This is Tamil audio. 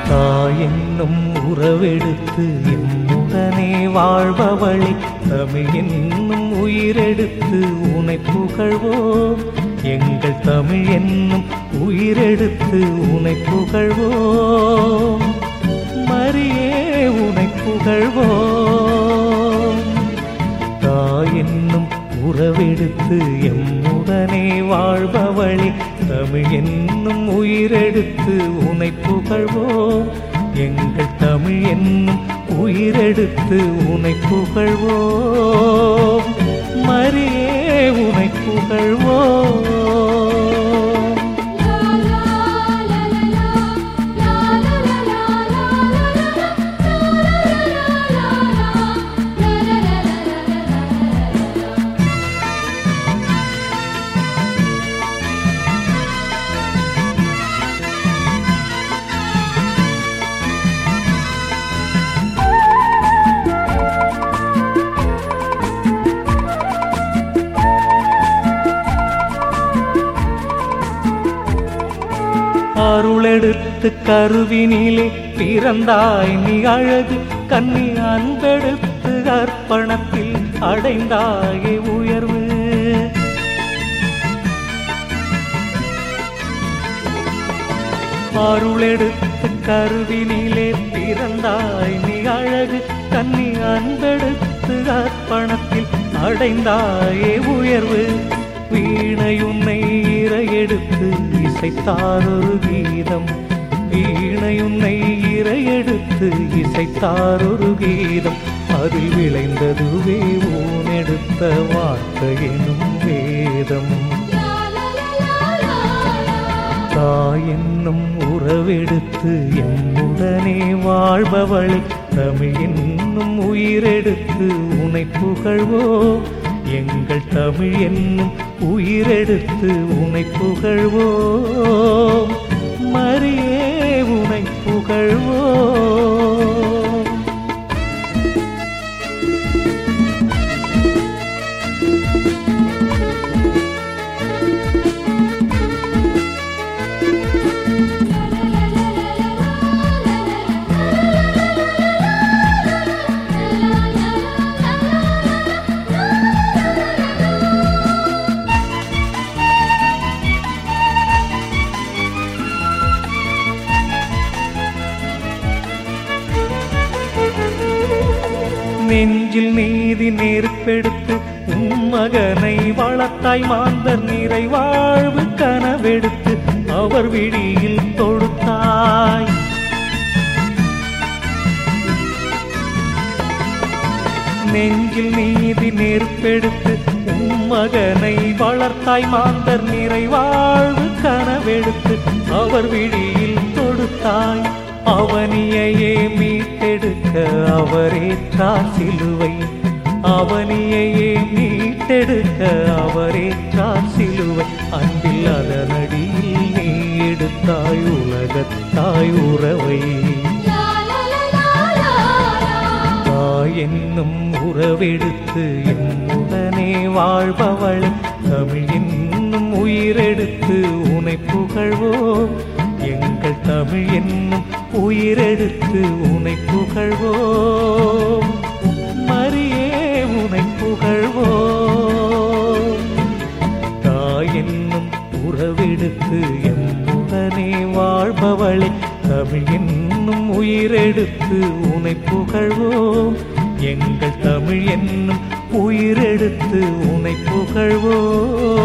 தாய் என்னும் உறவெடுத்து எம்முடனே வாழ்பவளே தமிழ் என்னும் உயிரெடுத்து உனை புகழ்வோம் எங்கள் தமிழ் என்னும் உயிரெடுத்து உனை புகழ்வோம் மரியே உனை புகழ்வோம் தாய் என்னும் உறவெடுத்து எம்முடனே வாழ்பவளே தமிழ் என்னும் உயிரெடுத்து உனை புகழ்வோம் எங்கள் தமிழ் என்னும் உயிரெடுத்து உனை புகழ்வோம் மரியே உனை புகழ்வோம் அருளெடுத்து கருவினிலே பிறந்தாய் நீ அழகு கன்னி அன்பெடுத்து அர்ப்பணத்தில் அடைந்தாயே உயர்வு அருளெடுத்து கருவினிலே பிறந்தாய் நீ அழகு கன்னி அன்பெடுத்து அர்ப்பணத்தில் அடைந்தாயே உயர்வு வீணையுன்னை இறையெடுத்து இசைத்தாரொரு கீதம் வீணையுன்னை இறையெடுத்து இசைத்தாரொரு கீதம் அதில் விளைந்ததுவே ஊனெடுத்த வார்த்தை எனும் வேதம் தாய் என்னும் உறவெடுத்து எம்முடனே வாழ்பவளை தமிழ் என்னும் உயிரெடுத்து உனை புகழ்வோம் எங்கள் தமிழ் என்னும் உயிரெடுத்து உனை புகழ்வோம் மரியே உனை புகழ்வோம் நெஞ்சில் நீதி நெருப்பெடுத்து உன் மகனை வளர்த்தாய் மாந்தர் நிறைவாழ்வு கனவெடுத்து அவர் விழியில் தொடுத்தாய் நெஞ்சில் நீதி நெருப்பெடுத்து உன் மகனை வளர்த்தாய் மாந்தர் நிறைவாழ்வு கனவெடுத்து அவர் விழியில் தொடுத்தாய் அவனியையே மீட்டெடுக்க அவரேற்றார் சிலுவை அவனியையே மீட்டெடுக்க அவரேற்றார் சிலுவை அன்பில் அதனடியில் நீ எடுத்தாய் உலகத்தாய் உறவை தாய் என்னும் உறவெடுத்து எம்முடனே வாழ்பவள் தமிழ் என்னும் உயிரெடுத்து உனை புகழ்வோம் எங்கள் தமிழ் என்னும் உயிரெடுத்து உனை புகழ்வோம் மரியே உனை புகழ்வோம் தாய் என்னும் உறவெடுத்து எம்முடனே வாழ்பவளை தமிழ் என்னும் உயிரெடுத்து உனை புகழ்வோம் எங்கள் தமிழ் என்னும் உயிரெடுத்து உனை புகழ்வோம்